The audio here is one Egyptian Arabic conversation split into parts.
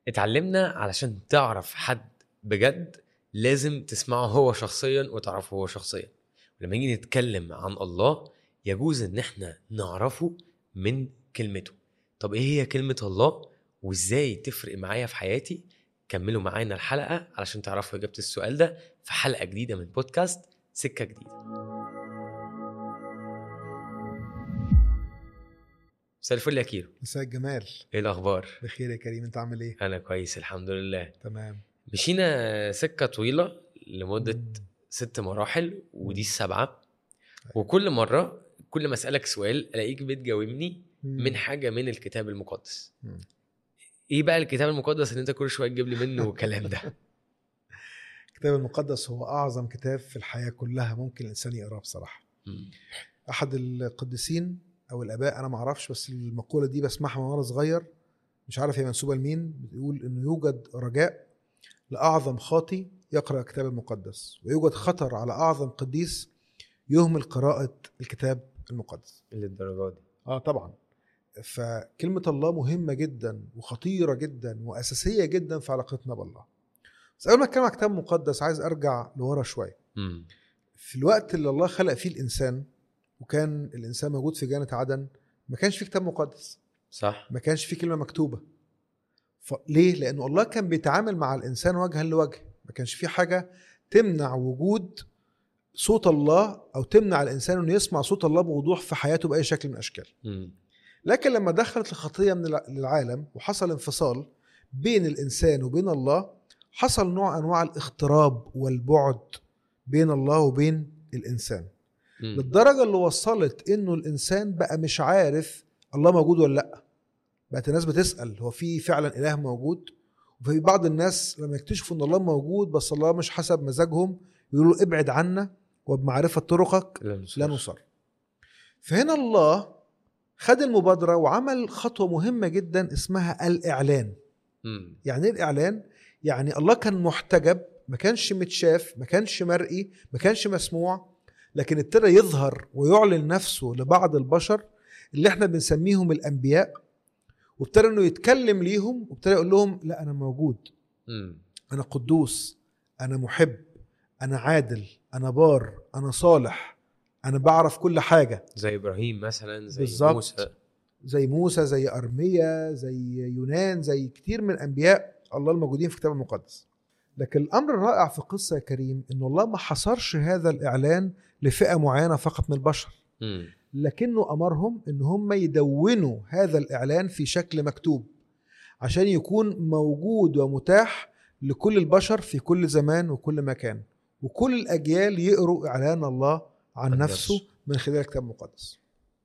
اتعلمنا علشان تعرف حد بجد لازم تسمعه هو شخصيا وتعرفه هو شخصيا لما نيجي نتكلم عن الله يجوز ان احنا نعرفه من كلمته طب ايه هي كلمة الله وازاي تفرق معايا في حياتي كملوا معانا الحلقة علشان تعرفوا إجابة السؤال ده في حلقة جديدة من بودكاست سكة جديدة مساء الفل يا كيرو مساء الجمال ايه الاخبار بخير يا كريم انت عامل ايه انا كويس الحمد لله تمام مشينا سكة طويلة لمدة مم. ست مراحل ودي السبعة وكل مرة كل ما اسألك سؤال الاقيك بتجاوبني مم. من حاجة من الكتاب المقدس مم. ايه بقى الكتاب المقدس اللي انت كل شوية تجيب لي منه الكلام ده الكتاب المقدس هو اعظم كتاب في الحياه كلها ممكن الانسان يقراه بصراحه مم. احد القديسين او الاباء انا ما اعرفش بس المقوله دي بسمعها من وانا صغير مش عارف هي منسوبه لمين بتقول انه يوجد رجاء لاعظم خاطي يقرا الكتاب المقدس ويوجد خطر على اعظم قديس يهمل قراءه الكتاب المقدس للدرجة دي اه طبعا فكلمة الله مهمة جدا وخطيرة جدا وأساسية جدا في علاقتنا بالله بس قبل ما أتكلم عن كتاب مقدس عايز أرجع لورا شوية مم. في الوقت اللي الله خلق فيه الإنسان وكان الإنسان موجود في جنة عدن ما كانش فيه كتاب مقدس صح ما كانش فيه كلمة مكتوبة ليه؟ لأنه الله كان بيتعامل مع الإنسان وجها لوجه ما كانش فيه حاجة تمنع وجود صوت الله أو تمنع الإنسان إنه يسمع صوت الله بوضوح في حياته بأي شكل من الأشكال مم. لكن لما دخلت الخطيه من الع- للعالم وحصل انفصال بين الانسان وبين الله حصل نوع انواع الاغتراب والبعد بين الله وبين الانسان مم. للدرجه اللي وصلت انه الانسان بقى مش عارف الله موجود ولا لا بقت الناس بتسال هو في فعلا اله موجود وفي بعض الناس لما يكتشفوا ان الله موجود بس الله مش حسب مزاجهم يقولوا ابعد عنا وبمعرفه طرقك لا نصر. لا نصر فهنا الله خد المبادرة وعمل خطوة مهمة جدا اسمها الإعلان مم. يعني إيه الإعلان؟ يعني الله كان محتجب ما كانش متشاف ما كانش مرئي ما كانش مسموع لكن ابتدى يظهر ويعلن نفسه لبعض البشر اللي احنا بنسميهم الأنبياء وابتدى انه يتكلم ليهم وابتدى يقول لهم لا انا موجود مم. انا قدوس انا محب انا عادل انا بار انا صالح انا بعرف كل حاجه زي ابراهيم مثلا زي بالظبط. موسى زي موسى زي ارميا زي يونان زي كتير من انبياء الله الموجودين في الكتاب المقدس لكن الامر الرائع في القصه يا كريم ان الله ما حصرش هذا الاعلان لفئه معينه فقط من البشر مم. لكنه امرهم ان هم يدونوا هذا الاعلان في شكل مكتوب عشان يكون موجود ومتاح لكل البشر في كل زمان وكل مكان وكل الاجيال يقروا اعلان الله عن عن نفسه نفسه. من خلال الكتاب المقدس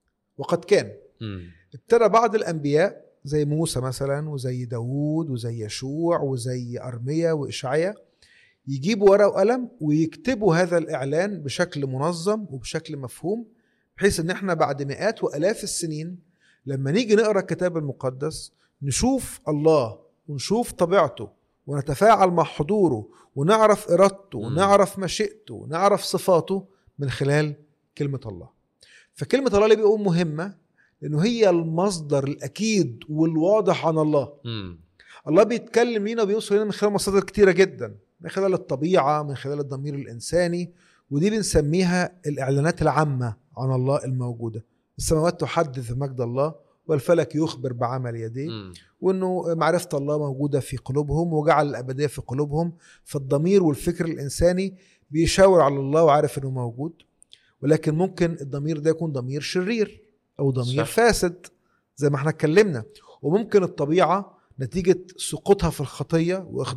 وقد كان مم. ابتدى بعض الانبياء زي موسى مثلا وزي داوود وزي يشوع وزي ارميا واشعيا يجيبوا ورقه وقلم ويكتبوا هذا الاعلان بشكل منظم وبشكل مفهوم بحيث ان احنا بعد مئات والاف السنين لما نيجي نقرا الكتاب المقدس نشوف الله ونشوف طبيعته ونتفاعل مع حضوره ونعرف ارادته مم. ونعرف مشيئته ونعرف صفاته من خلال كلمه الله فكلمه الله اللي بيقول مهمه لانه هي المصدر الاكيد والواضح عن الله مم. الله بيتكلم لينا وبيوصل لنا من خلال مصادر كتيره جدا من خلال الطبيعه من خلال الضمير الانساني ودي بنسميها الاعلانات العامه عن الله الموجوده السماوات تحدث مجد الله والفلك يخبر بعمل يديه مم. وانه معرفه الله موجوده في قلوبهم وجعل الابديه في قلوبهم فالضمير والفكر الانساني بيشاور على الله وعارف انه موجود ولكن ممكن الضمير ده يكون ضمير شرير او ضمير صح. فاسد زي ما احنا اتكلمنا وممكن الطبيعه نتيجه سقوطها في الخطيه